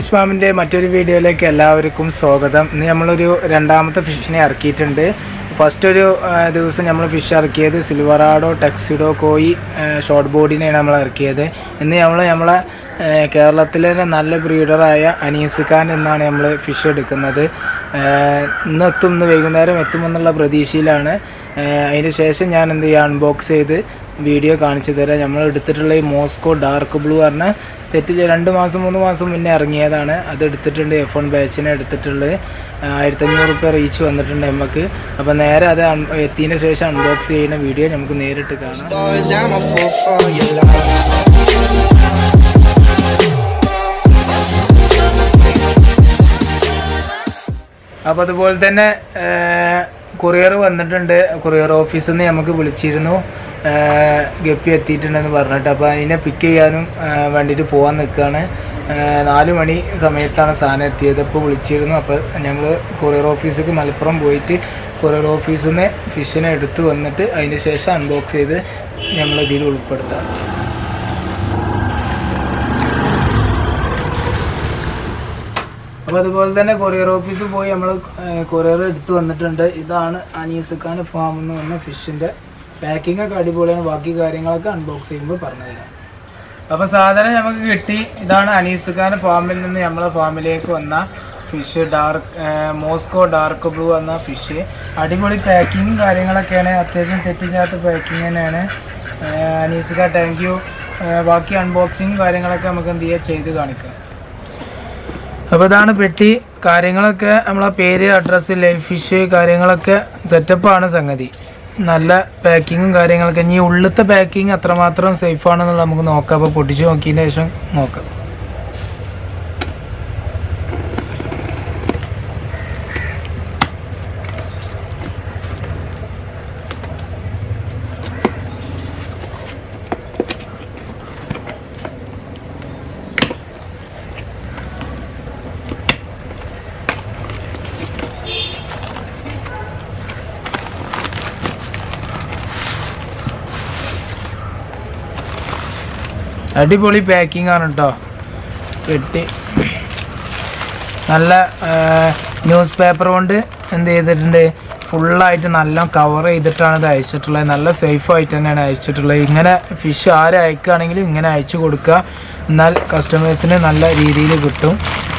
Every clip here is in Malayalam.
ഫിഷ് ഫാമിൻ്റെ മറ്റൊരു വീഡിയോയിലേക്ക് എല്ലാവർക്കും സ്വാഗതം ഇന്ന് നമ്മളൊരു രണ്ടാമത്തെ ഫിഷിനെ ഇറക്കിയിട്ടുണ്ട് ഫസ്റ്റ് ഒരു ആ, ദിവസം നമ്മൾ ഫിഷ് ഇറക്കിയത് സിൽവറാഡോ ടെക്സിഡോ കോയി ഷോർട്ട് ബോർഡിനെയാണ് നമ്മൾ ഇറക്കിയത് ഇന്ന് നമ്മൾ നമ്മളെ ആ, കേരളത്തിലെ തന്നെ നല്ല ബ്രീഡറായ അനീസ് ഖാൻ എന്നാണ് നമ്മൾ ഫിഷ് എടുക്കുന്നത് ആ, ഇന്ന് എത്തും ഇന്ന് വൈകുന്നേരം എത്തുമെന്നുള്ള പ്രതീക്ഷയിലാണ് ആ, അതിന് ശേഷം ഞാൻ എന്ത് ചെയ്യുക അൺബോക്സ് ചെയ്ത് വീഡിയോ കാണിച്ചു തരാം നമ്മൾ എടുത്തിട്ടുള്ള ഈ മോസ്കോ ഡാർക്ക് ബ്ലൂ പറഞ്ഞ തെറ്റിൽ രണ്ട് മാസം മൂന്ന് മാസം മുന്നേ ഇറങ്ങിയതാണ് അത് എടുത്തിട്ടുണ്ട് എഫ് വൺ ബാച്ചിനെ എടുത്തിട്ടുള്ളത് ആയിരത്തഞ്ഞൂറ് റുപ്യ റീച്ച് വന്നിട്ടുണ്ട് നമുക്ക് അപ്പോൾ നേരെ അത് un- എത്തിയതിന് ശേഷം അൺബോക്സ് ചെയ്യുന്ന വീഡിയോ നമുക്ക് നേരിട്ട് കാണാം Stars, I'm a fool for your love. അപ്പോൾ അതുപോലെ തന്നെ കൊറിയർ വന്നിട്ടുണ്ട് കൊറിയർ ഓഫീസിൽ നിന്ന് നമുക്ക് വിളിച്ചിരുന്നു ആ, ഗപ്പി എത്തിയിട്ടുണ്ടെന്ന് പറഞ്ഞിട്ട് അപ്പോൾ അതിനെ പിക്ക് ചെയ്യാനും ആ, വേണ്ടിയിട്ട് പോകാൻ നിൽക്കുകയാണ് നാല് മണി സമയത്താണ് സാധനം എത്തിയത് അപ്പോൾ വിളിച്ചിരുന്നു അപ്പോൾ ഞങ്ങൾ കൊറിയർ ഓഫീസിലേക്ക് മലപ്പുറം പോയിട്ട് കൊറിയർ ഓഫീസിൽ നിന്ന് ഫിഷിനെ എടുത്ത് വന്നിട്ട് അതിന് ശേഷം അൺബോക്സ് ചെയ്ത് ഞങ്ങൾ ഇതിൽ ഉൾപ്പെടുത്താം അപ്പോൾ അതുപോലെ തന്നെ കൊറിയർ ഓഫീസിൽ പോയി നമ്മൾ കൊറിയർ എടുത്ത് വന്നിട്ടുണ്ട് ഇതാണ് അനീസ് ഖാൻ ഫാം എന്ന് പറഞ്ഞ ഫിഷിൻ്റെ പാക്കിംഗ് ഒക്കെ അടിപൊളിയാണ് ബാക്കി കാര്യങ്ങളൊക്കെ അൺബോക്സ് ചെയ്യുമ്പോൾ പറഞ്ഞുതരാം അപ്പോൾ സാധനം നമുക്ക് കിട്ടി ഇതാണ് അനീസ് ഖാൻ ഫാമിൽ നിന്ന് നമ്മളെ ഫാമിലേക്ക് വന്ന fish dark Moscow dark blue എന്ന ഫിഷ് അടിപൊളി പാക്കിങ്ങും കാര്യങ്ങളൊക്കെയാണ് അത്യാവശ്യം തെറ്റില്ലാത്ത പാക്കിങ് തന്നെയാണ് അനീസ് ഖാൻ താങ്ക് യു ബാക്കി അൺബോക്സിങ് കാര്യങ്ങളൊക്കെ നമുക്ക് എന്ത് ചെയ്യുക ചെയ്ത് കാണിക്കാം അപ്പോൾ ഇതാണ് പെട്ടി കാര്യങ്ങളൊക്കെ നമ്മളെ പേര് അഡ്രസ്സ് ലൈഫ് ഫിഷ് കാര്യങ്ങളൊക്കെ സെറ്റപ്പാണ് സംഗതി നല്ല പാക്കിങ്ങും കാര്യങ്ങളൊക്കെ ഇനി ഉള്ളിലത്തെ പാക്കിങ് അത്രമാത്രം സേഫ് ആണെന്നുള്ളത് നമുക്ക് നോക്കാം അപ്പോൾ പൊട്ടിച്ച് നോക്കിയതിന് ശേഷം നോക്കാം അടിപൊളി പാക്കിംഗ് ആണ് കേട്ടോ പെട്ടി നല്ല ന്യൂസ് പേപ്പർ കൊണ്ട് എന്ത് ചെയ്തിട്ടുണ്ട് ഫുള്ളായിട്ട് നല്ല കവർ ചെയ്തിട്ടാണ് ഇത് അയച്ചിട്ടുള്ളത് നല്ല സേഫ് ആയിട്ട് തന്നെയാണ് അയച്ചിട്ടുള്ളത് ഇങ്ങനെ ഫിഷ് ആര് അയക്കുകയാണെങ്കിലും ഇങ്ങനെ അയച്ചു കൊടുക്കുക എന്നാൽ കസ്റ്റമേഴ്സിന് നല്ല രീതിയിൽ കിട്ടും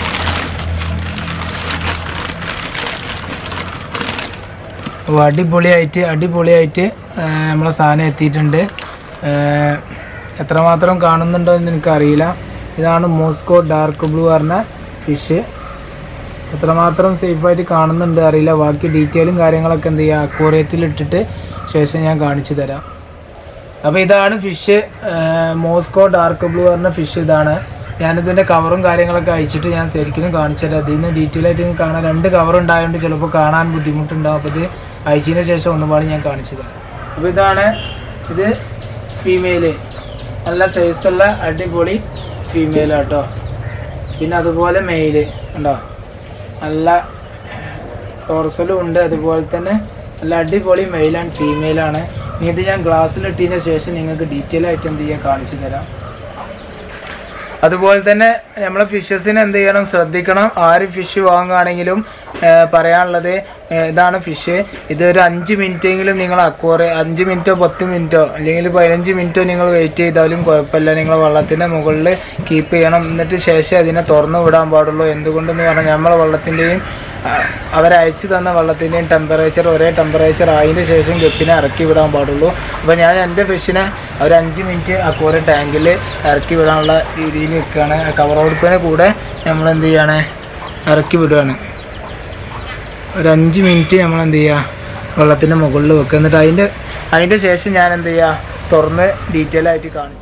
അപ്പോൾ അടിപൊളിയായിട്ട് അടിപൊളിയായിട്ട് ആ, നമ്മളെ സാധനം എത്തിയിട്ടുണ്ട് ആ, എത്രമാത്രം കാണുന്നുണ്ടോ എന്ന് എനിക്കറിയില്ല ഇതാണ് മോസ്കോ ഡാർക്ക് ബ്ലൂ പറഞ്ഞ ഫിഷ് എത്രമാത്രം സേഫായിട്ട് കാണുന്നുണ്ട് അറിയില്ല ബാക്കി ഡീറ്റെയിലും കാര്യങ്ങളൊക്കെ എന്ത് ചെയ്യുക അക്വോറിയത്തിൽ ഇട്ടിട്ട് ശേഷം ഞാൻ കാണിച്ചു തരാം അപ്പോൾ ഇതാണ് ഫിഷ് മോസ്കോ ഡാർക്ക് ബ്ലൂ പറഞ്ഞ ഫിഷ് ഇതാണ് ഞാനിതിൻ്റെ കവറും കാര്യങ്ങളൊക്കെ അയച്ചിട്ട് ഞാൻ ശരിക്കും കാണിച്ചു തരാം അതിൽ നിന്ന് ഡീറ്റെയിൽ ആയിട്ട് നിങ്ങൾക്ക് കാണാൻ രണ്ട് കവർ ഉണ്ടായതുകൊണ്ട് ചിലപ്പോൾ കാണാൻ ബുദ്ധിമുട്ടുണ്ടാവും അപ്പോൾ ഇത് അയച്ചതിന് ശേഷം ഒന്നുപാട് ഞാൻ കാണിച്ചു തരാം അപ്പോൾ ഇതാണ് ഇത് ഫീമെയില് നല്ല സൈസുള്ള അടിപൊളി ഫീമെയിലാട്ടോ പിന്നെ അതുപോലെ മെയില് ഉണ്ടോ നല്ല ടോർസലും ഉണ്ട് അതുപോലെ തന്നെ നല്ല അടിപൊളി മെയിൽ ആൻഡ് ഫീമെയിലാണ് ഇനി ഇത് ഞാൻ ഗ്ലാസ്സിലിട്ടതിന് ശേഷം നിങ്ങൾക്ക് ഡീറ്റെയിൽ ആയിട്ട് എന്ത് ചെയ്യാൻ കാണിച്ചു തരാം അതുപോലെ തന്നെ നമ്മളെ ഫിഷസിന് എന്ത് ചെയ്യണം ശ്രദ്ധിക്കണം ആര് ഫിഷ് വാങ്ങുകയാണെങ്കിലും ആ, പറയാനുള്ളത് ആ, ഇതാണ് ഫിഷ് ഇതൊരു അഞ്ച് മിനിറ്റെങ്കിലും നിങ്ങൾ അക്വറി അഞ്ച് മിനിറ്റോ പത്ത് മിനിറ്റോ അല്ലെങ്കിൽ പതിനഞ്ച് മിനിറ്റോ നിങ്ങൾ വെയിറ്റ് ചെയ്താലും കുഴപ്പമില്ല നിങ്ങൾ വെള്ളത്തിൻ്റെ മുകളിൽ കീപ്പ് ചെയ്യണം എന്നിട്ട് ശേഷം അതിനെ തുറന്നു വിടാൻ പാടുള്ളൂ എന്തുകൊണ്ടെന്ന് പറഞ്ഞാൽ നമ്മളെ വെള്ളത്തിൻ്റെയും അവരയച്ചു തന്ന വെള്ളത്തിൻ്റെയും ടെമ്പറേച്ചർ ഒരേ ടെമ്പറേച്ചർ ആയതിന് ശേഷം ഗപ്പിനെ ഇറക്കി വിടാൻ പാടുള്ളൂ അപ്പോൾ ഞാൻ എൻ്റെ ഫിഷിനെ ഒരു അഞ്ച് മിനിറ്റ് അക്വറി ടാങ്കിൽ ഇറക്കി വിടാനുള്ള രീതിയിൽ നിൽക്കുകയാണ് കവർ കൊടുക്കുന്നതിന് കൂടെ നമ്മൾ എന്ത് ചെയ്യാണ് ഇറക്കി വിടുകയാണ് ഒരു അഞ്ച് മിനിറ്റ് നമ്മൾ എന്ത് ചെയ്യുക വെള്ളത്തിൻ്റെ മുകളിൽ വെക്കുക എന്നിട്ട് അതിൻ്റെ അതിൻ്റെ ശേഷം ഞാൻ എന്ത് ചെയ്യുക തുറന്ന് ഡീറ്റെയിൽ ആയിട്ട് കാണിക്കും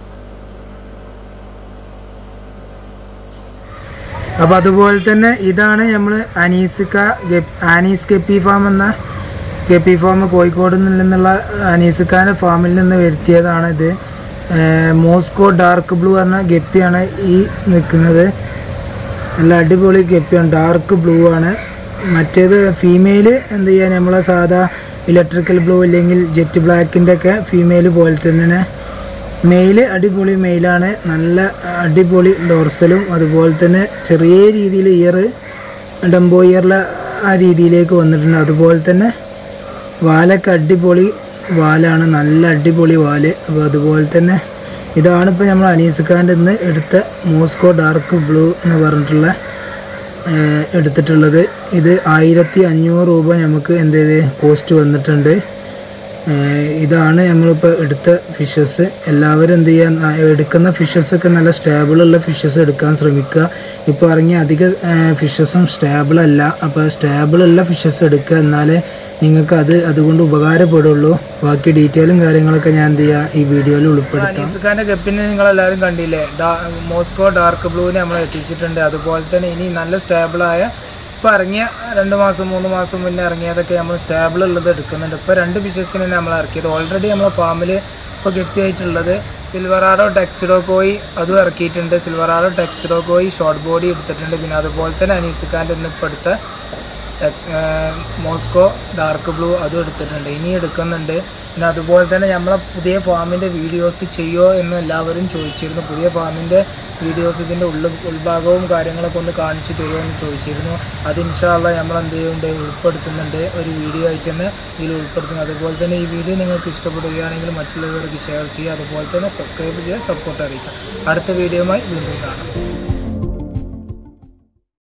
അപ്പോൾ അതുപോലെ തന്നെ ഇതാണ് നമ്മൾ അനീസ്ക ഗപ് ആനീസ് ഗപ്പി ഫാം എന്ന ഗപ്പി ഫാം കോഴിക്കോട് നിന്നുള്ള അനീസ്ഖാൻ്റെ ഫാമിൽ നിന്ന് വരുത്തിയതാണ് ഇത് ഏർ മോസ്കോ ഡാർക്ക് ബ്ലൂ പറഞ്ഞ ഗപ്പിയാണ് ഈ നിൽക്കുന്നത് നല്ല അടിപൊളി ഗപ്പിയാണ് ഡാർക്ക് ബ്ലൂ ആണ് മറ്റേത് ഫീമെയിൽ എന്ത് ചെയ്യാൻ നമ്മളെ സാധാ ഇലക്ട്രിക്കൽ ബ്ലൂ അല്ലെങ്കിൽ ജെറ്റ് ബ്ലാക്കിൻ്റെ ഒക്കെ ഫീമെയിൽ പോലെ തന്നെയാണ് മെയിൽ അടിപൊളി മെയിലാണ് നല്ല അടിപൊളി ഡോർസലും അതുപോലെ തന്നെ ചെറിയ രീതിയിൽ ഇയർ ഡംബോ ഇയറിലെ ആ രീതിയിലേക്ക് വന്നിട്ടുണ്ട് അതുപോലെ തന്നെ വാലൊക്കെ അടിപൊളി വാലാണ് നല്ല അടിപൊളി വാല് അപ്പോൾ അതുപോലെ തന്നെ ഇതാണ് ഇപ്പോൾ നമ്മൾ അനീസ്ഖാൻ്റെ ഇന്ന് എടുത്ത മോസ്കോ ഡാർക്ക് ബ്ലൂ എന്ന് പറഞ്ഞിട്ടുള്ള ഏഹ്, എടുത്തിട്ടുള്ളത് ഇത് ആയിരത്തി അഞ്ഞൂറ് രൂപ നമുക്ക് എന്ത് ചെയ്ത് കോസ്റ്റ് വന്നിട്ടുണ്ട് ഏഹ്, ഇതാണ് നമ്മളിപ്പോൾ എടുത്ത ഫിഷസ് എല്ലാവരും എന്ത് ചെയ്യുക ന- എടുക്കുന്ന ഫിഷസ് ഒക്കെ നല്ല സ്റ്റേബിളുള്ള ഫിഷസ് എടുക്കാൻ ശ്രമിക്കുക ഇപ്പോൾ ഇറങ്ങിയ അധിക ഫിഷസും സ്റ്റേബിൾ അല്ല അപ്പോൾ സ്റ്റേബിളുള്ള ഫിഷസ് എടുക്കുക എന്നാലേ നിങ്ങൾക്ക് അത് അതുകൊണ്ട് ഉപകാരപ്പെടുള്ളൂ ബാക്കി ഡീറ്റെയിലും കാര്യങ്ങളൊക്കെ ഞാൻ എന്ത് ചെയ്യുക ഈ വീഡിയോയിൽ ഉൾപ്പെടുത്താം അനീസ്ഖാൻ്റെ ഗപ്പിനെ നിങ്ങളെല്ലാവരും കണ്ടില്ലേ മോസ്കോ ഡാർക്ക് ബ്ലൂവിനെ നമ്മൾ എത്തിച്ചിട്ടുണ്ട് അതുപോലെ തന്നെ ഇനി നല്ല സ്റ്റേബിളായ ഇപ്പോൾ ഇറങ്ങിയ രണ്ട് മാസം മൂന്ന് മാസം മുന്നേ ഇറങ്ങിയതൊക്കെ നമ്മൾ സ്റ്റേബിൾ ഉള്ളത് എടുക്കുന്നുണ്ട് ഇപ്പോൾ രണ്ട് ഫിഷസിനെ നമ്മൾ ഇറക്കിയത് ഓൾറെഡി നമ്മളെ ഫാമിൽ ഇപ്പോൾ ഗപ്പിയായിട്ടുള്ളത് സിൽവറാഡോ ടെക്സിഡോ കോയി അതും ഇറക്കിയിട്ടുണ്ട് Silverado tuxedo koi short body എടുത്തിട്ടുണ്ട് പിന്നെ അതുപോലെ തന്നെ അനീസ്ഖാൻ്റെ ഇന്ന് ഇപ്പോൾ എടുത്ത ടെക്സ് മോസ്കോ ഡാർക്ക് ബ്ലൂ അതും എടുത്തിട്ടുണ്ട് ഇനി എടുക്കുന്നുണ്ട് പിന്നെ അതുപോലെ തന്നെ നമ്മളെ പുതിയ ഫാമിൻ്റെ വീഡിയോസ് ചെയ്യുമോ എന്ന് എല്ലാവരും ചോദിച്ചിരുന്നു പുതിയ ഫാമിൻ്റെ വീഡിയോസ് ഇതിൻ്റെ ഉള്ളു ഉൾഭാഗവും കാര്യങ്ങളൊക്കെ ഒന്ന് കാണിച്ചു തരുമോ എന്ന് ചോദിച്ചിരുന്നു അത് ഇൻഷാല്ല നമ്മൾ എന്ത് ചെയ്യുന്നുണ്ട് ഉൾപ്പെടുത്തുന്നുണ്ട് ഒരു വീഡിയോ ആയിട്ട് തന്നെ ഇതിൽ ഉൾപ്പെടുത്തുന്നു അതുപോലെ തന്നെ ഈ വീഡിയോ നിങ്ങൾക്ക് ഇഷ്ടപ്പെടുകയാണെങ്കിൽ മറ്റുള്ളവർക്ക് ഷെയർ ചെയ്യുക അതുപോലെ തന്നെ സബ്സ്ക്രൈബ് ചെയ്യുക സപ്പോർട്ട് അറിയിക്കുക അടുത്ത വീഡിയോയുമായി വീണ്ടും കാണാം